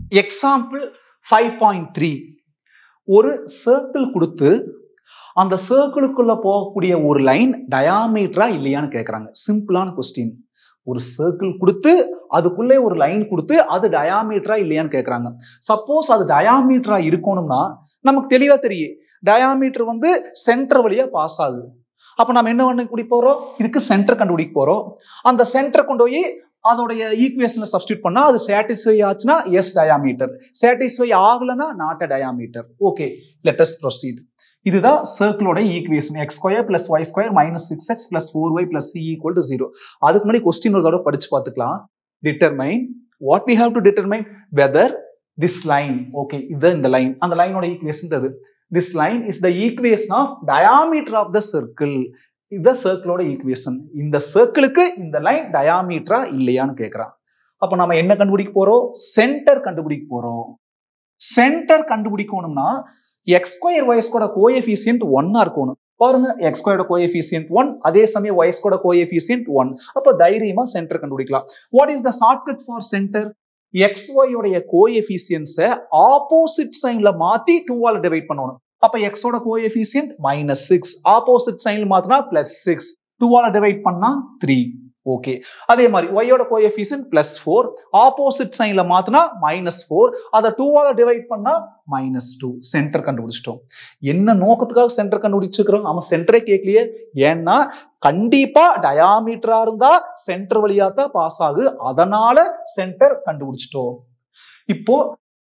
Example five point three ஒரு circle கொடுத்து அந்த சர்க்கிளுக்குள்ள போகக்கூடிய ஒரு லைன் டயாமீட்டரா இல்லையான்னு கேட்குறாங்க சிம்பிளான கொஸ்டின் ஒரு சர்க்கிள் கொடுத்து அதுக்குள்ளே ஒரு லைன் கொடுத்து அது டயாமீட்டரா இல்லையான்னு கேட்குறாங்க சப்போஸ் அது டயாமீட்டரா இருக்கணும்னா நமக்கு தெளிவாக தெரியும் டயாமீட்டர் வந்து சென்டர் வழியா பாஸ் ஆகுது அப்போ நம்ம என்ன பண்ண குடி போகிறோம் இதுக்கு சென்டர் கண்டுபிடிக்க போகிறோம் அந்த சென்டர் கொண்டு போய் அதோடைய ஈக்குவேஷனை சப்ஸ்டியூட் பண்ணா அது சாட்டிஸ்ஃபை ஆச்சுன்னா எஸ் டயாமீட்டர் சாட்டிஸ்ஃபை ஆகலைன்னா not a diameter okay let's proceed இதுதான் சர்க்கிளோட equation x square plus y square minus six x plus four y plus c equal to zero அதுக்கு முன்னாடி கொஸ்டின் ஒரு தடவை படிச்சு பார்த்துக்கலாம் determine what we have to determine whether this line okay இது இந்த லைன் அந்த லைனோட ஈக்குவேஷன் அது this line is the equation of diameter of the circle இந்த சர்க்கிளோட ஈக்குவேஷன் இந்த சர்க்கிளுக்கு இந்த லைன் டயாமீட்டரா இல்லையான்னு கேட்குறான் அப்போ நம்ம என்ன கண்டுபிடிக்க போறோம் சென்டர் கண்டுபிடிக்க போறோம் சென்டர் கண்டுபிடிக்கணும்னா x square y square coefficient ஒன்னா இருக்கணும் பாருங்க எக்ஸ் ஸ்கொயரோட கோஎஃபிசியன்ட் ஒன் அதே சமயம் ஒய் ஸ்கொயர் கோஎஃபிசியன்ட் ஒன் அப்போ தைரியமா சென்டர் கண்டுபிடிக்கலாம் what is the shortcut for centre x ஒய்யோடைய கோஎஃபிசியன்ஸை ஆப்போசிட் சைன்ல மாத்தி டூவால் டிவைட் பண்ணணும் அப்ப எக்ஸோட கோஎஃபிசியன்ட் மைனஸ் சிக்ஸ் ஆப்போசிட் சைன்ல மாத்தினா பிளஸ் சிக்ஸ் டூவால டிவைட் பண்ணா த்ரீ ஓகே அதே மாதிரி ஒய்யோட கோஎஃபிசியன்ட் பிளஸ் ஃபோர் ஆப்போசிட் சைன்ல மாத்தினா மைனஸ் ஃபோர் அதை டூவால டிவைட் பண்ணா மைனஸ் டூ சென்டர் கண்டுபிடிச்சிட்டோம் என்ன நோக்கத்துக்காக சென்டர் கண்டுபிடிச்சிருக்கிறோம் நம்ம சென்டரே கேட்கலையே ஏன்னா கண்டிப்பா டயாமீட்டரா இருந்தா சென்டர் வழியா தான் பாஸ் ஆகு அதனால சென்டர் கண்டுபிடிச்சிட்டோம் இப்போ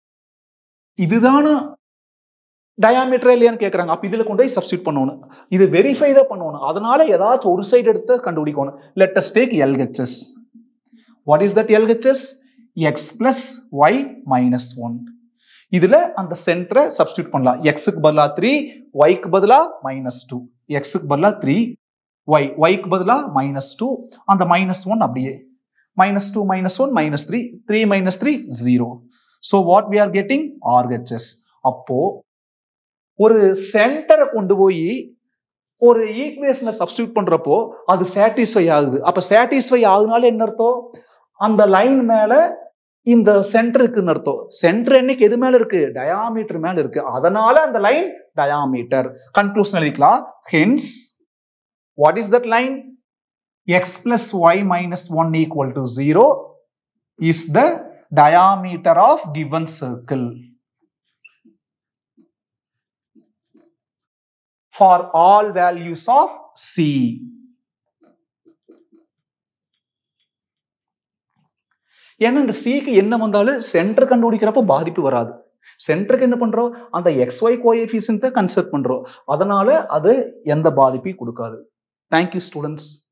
இதுதான டயாமீட்டர் இல்லையான்னு கேட்குறாங்க அப்போ இதில் கொண்டு போய் சப்ஸ்டியூட் பண்ணணும் இது வெரிஃபை தான் பண்ணணும் அதனால ஏதாச்சும் ஒரு சைடு எடுத்து கண்டுபிடிக்கணும் let us take LHS what is that LHS x plus y minus one இதில் அந்த சென்டரை சப்ஸ்டியூட் பண்ணலாம் எக்ஸுக்கு பதிலாக த்ரீ ஒய்க்கு பதிலாக மைனஸ் டூ எக்ஸுக்கு பதிலாக த்ரீ ஒய் ஒய்க்கு பதிலாக மைனஸ் டூ அந்த மைனஸ் ஒன் அப்படியே minus two minus one minus three three minus three zero so what we are getting RHS அப்போ ஒரு சென்டரை கொண்டு போய் ஒரு ஈக்குவேஷனை சப்ஸ்டியூட் பண்றப்போ அது சாட்டிஸ்ஃபை ஆகுது அப்ப சாட்டிஸ்ஃபை ஆகுதுனால என்ன அர்த்தம் அந்த லைன் மேல இந்த சென்டர் இருக்குன்னு அர்த்தம் சென்டர் என்னைக்கு எது மேல இருக்கு டயாமீட்டர் மேல இருக்கு அதனால அந்த லைன் டயாமீட்டர் கன்க்ளூஷன் எழுதிக்கலாம் hence what is that line x plus y minus one equal to zero is the diameter of given circle for all values of C. ஏன்னா இந்த சிக்கு என்ன வந்தாலும் சென்டர் கண்டுபிடிக்கிறப்போ பாதிப்பு வராது சென்டருக்கு என்ன பண்றோம் அந்த எக்ஸ் ஒய் கோஎஃபிஷியன்ட்டை கன்செப்ட் பண்றோம் அதனால அது எந்த பாதிப்பையும் கொடுக்காது தேங்க்யூ ஸ்டூடெண்ட்ஸ்